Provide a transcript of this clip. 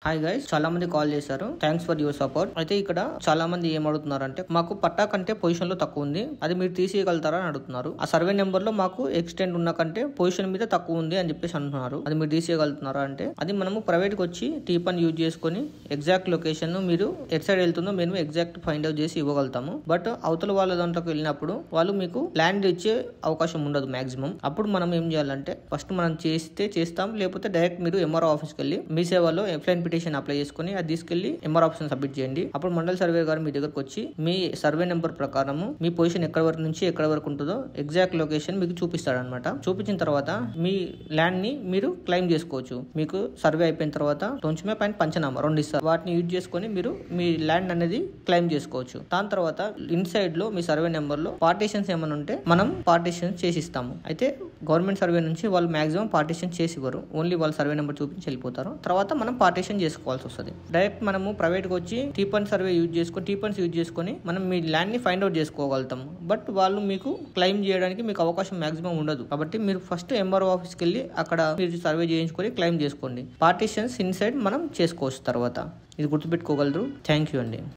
hi guys చాలా మంది call చేశారు థ్యాంక్స్ ఫర్ యువర్ సపోర్ట్ అయితే ఇక్కడ చాలా మంది ఏం అడుగుతున్నారు అంటే మాకు పట్టా కంటే పొజిషన్ లో తక్కువ ఉంది అది మీరు తీసేయగలుగుతారా అని అడుగుతున్నారు ఆ సర్వే నెంబర్ లో మాకు ఎక్స్టెండ్ ఉన్న కంటే పొజిషన్ మీద తక్కువ ఉంది అని చెప్పేసి అంటున్నారు అది మీరు తీసేయగలుగుతున్నారా అంటే అది మనము ప్రైవేట్ కి వచ్చి టీ పని యూజ్ చేసుకొని ఎగ్జాక్ట్ లొకేషన్ మీరు ఎట్ సైడ్ వెళ్తుందో మేము ఎగ్జాక్ట్ ఫైండ్ అవుట్ చేసి ఇవ్వగలుగుతాము బట్ అవతల వాళ్ళ దాంట్లోకి వెళ్ళినప్పుడు వాళ్ళు మీకు ల్యాండ్ ఇచ్చే అవకాశం ఉండదు మాక్సిమం అప్పుడు మనం ఏం చేయాలంటే ఫస్ట్ మనం చేస్తే చేస్తాం లేకపోతే డైరెక్ట్ మీరు ఎంఆర్ఓ ఆఫీస్కి వెళ్ళి మీ సేవలో ఎఫ్లైన్ పిటిషన్ అప్లై చేసుకుని అది తీసుకెళ్లి ఎంఆర్ ఆఫీస్ సబ్మిట్ చేయండి అప్పుడు మండల సర్వే గారు మీ దగ్గరకు వచ్చి మీ సర్వే నెంబర్ ప్రకారము మీ పొజిషన్ ఎక్కడ వరకు నుంచి ఎక్కడ వరకు ఉంటుందో ఎగ్జాక్ట్ లొకేషన్ మీకు చూపిస్తాడు అనమాట చూపించిన తర్వాత మీ ల్యాండ్ ని మీరు క్లెయిమ్ చేసుకోవచ్చు మీకు సర్వే అయిపోయిన తర్వాత కొంచెమే పైన పంచనామా రెండు ఇస్తారు వాటిని యూజ్ చేసుకొని మీరు మీ ల్యాండ్ అనేది క్లెయిమ్ చేసుకోవచ్చు దాని తర్వాత ఇన్సైడ్ లో మీ సర్వే నెంబర్ లో పార్టీషన్స్ ఏమైనా ఉంటే మనం పార్టీషన్స్ చేసి ఇస్తాము అయితే గవర్నమెంట్ సర్వే నుంచి వాళ్ళు మాక్సిమం పార్టీషన్ చేసి ఇవ్వరు ఓన్లీ వాళ్ళ సర్వే నెంబర్ చూపించి వెళ్ళిపోతారు తర్వాత మనం పార్టీషన్ చేసుకోవాల్సి వస్తుంది డైరెక్ట్ మనము ప్రైవేట్గా వచ్చి టీపన్ సర్వే యూజ్ చేసుకొని టీపన్స్ యూజ్ చేసుకొని మనం మీ ల్యాండ్ ని ఫైండ్ అవుట్ చేసుకోగలుగుతాము బట్ వాళ్ళు మీకు క్లెయిమ్ చేయడానికి మీకు అవకాశం మాక్సిమం ఉండదు కాబట్టి మీరు ఫస్ట్ ఎంఆర్ఓ ఆఫీస్కి వెళ్ళి అక్కడ మీరు సర్వే చేయించుకొని క్లెయిమ్ చేసుకోండి పార్టీషన్స్ ఇన్సైడ్ మనం చేసుకోవచ్చు తర్వాత ఇది గుర్తుపెట్టుకోగలరు థ్యాంక్ యూ అండి